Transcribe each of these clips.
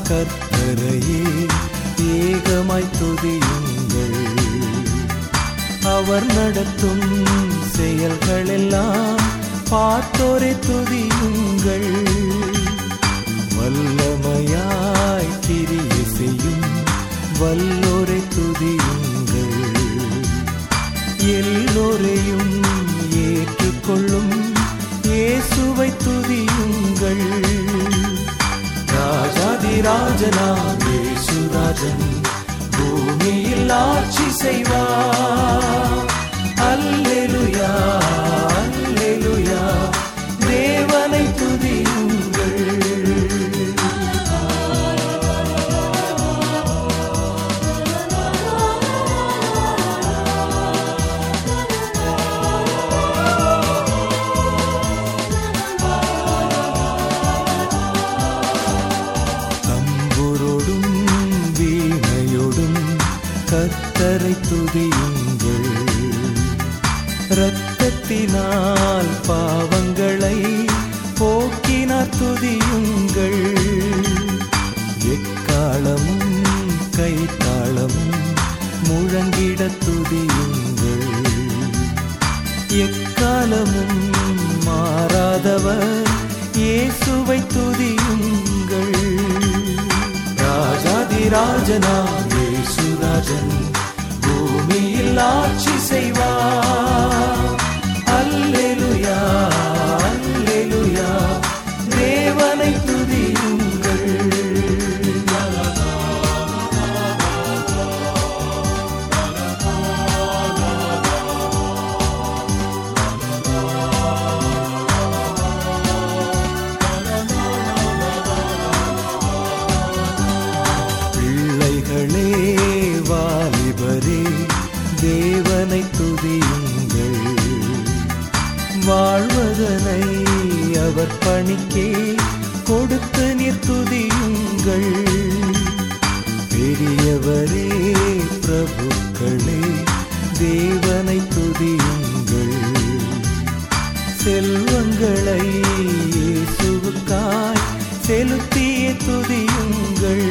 கர்த்தரையே ஏகமாய் துதியுங்கள் அவர் நடத்தும் செயல்களெல்லாம் பார்த்தோரை துதியுங்கள் வல்லமையாய் கிரிய செய்யும் வல்லோரை துதியுங்கள் எல்லோரையும் ஏற்றுக்கொள்ளும் இயேசுவை துதியுங்கள் ராஜாதி ராஜனாம் இயேசுராஜன் பூமியில் ஆட்சி செய்வார் அல்லேலுயா அல்லேலுயா தேவனை துதியுங்கள் தம்புரோடும் வீணையோடும் கர்த்தரை துதியுங்கள் இரத்தத்தினால் பாவங்களை போக்கினார் துதியுங்கள் எக்காலமும் கைத்தாளமும் முழங்கிட துதியுங்கள் எக்காலமும் மாறாதவர் இயேசுவை துதியுங்கள் ராஜாதி ராஜனாம் இயேசுராஜன் பூமியில் ஆட்சி செய்வார் அல்லேலுயா அல்லேலுயா தேவனை துதியுங்கள் பிள்ளைகளே வாலிபரே தேவனை துதியுங்கள் வாழ்வதனை அவர் பணிக்கே கொடுத்து நீர் துதியுங்கள் பெரியவரே பிரபுக்களே தேவனை துதியுங்கள் செல்வங்களை இயேசுவுக்காய் செலுத்திய துதியுங்கள்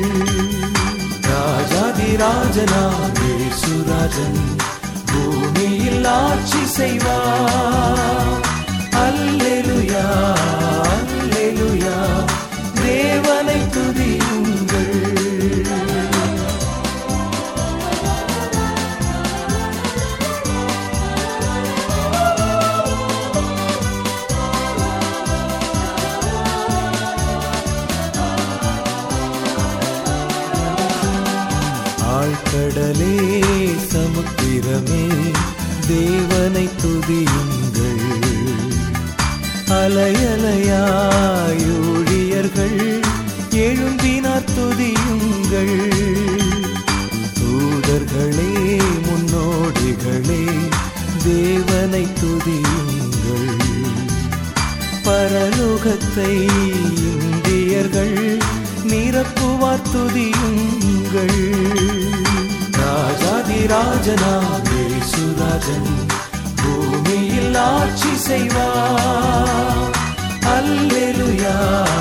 ராஜாதி ராஜனாம் இயேசுராஜன் பூமியில் ஆட்சி செய்வார் அல்லேலுயா அல்லேலுயா தேவனை துதியுங்கள் ஆழ்கடலே சமுத்திரமே தேவனை துதியுங்கள் அலையலையாயூழியர்கள் எழும்பினார் துதியுங்கள் தூதர்களே முன்னோடிகளே தேவனை துதியுங்கள் பரலோகத்தை இந்தியர்கள் நிரப்புவார் துதியுங்கள் ராஜாதி ராஜனாம் இயேசுராஜன் பூமியில் ஆட்சி செய்வார் அல்லேலுயா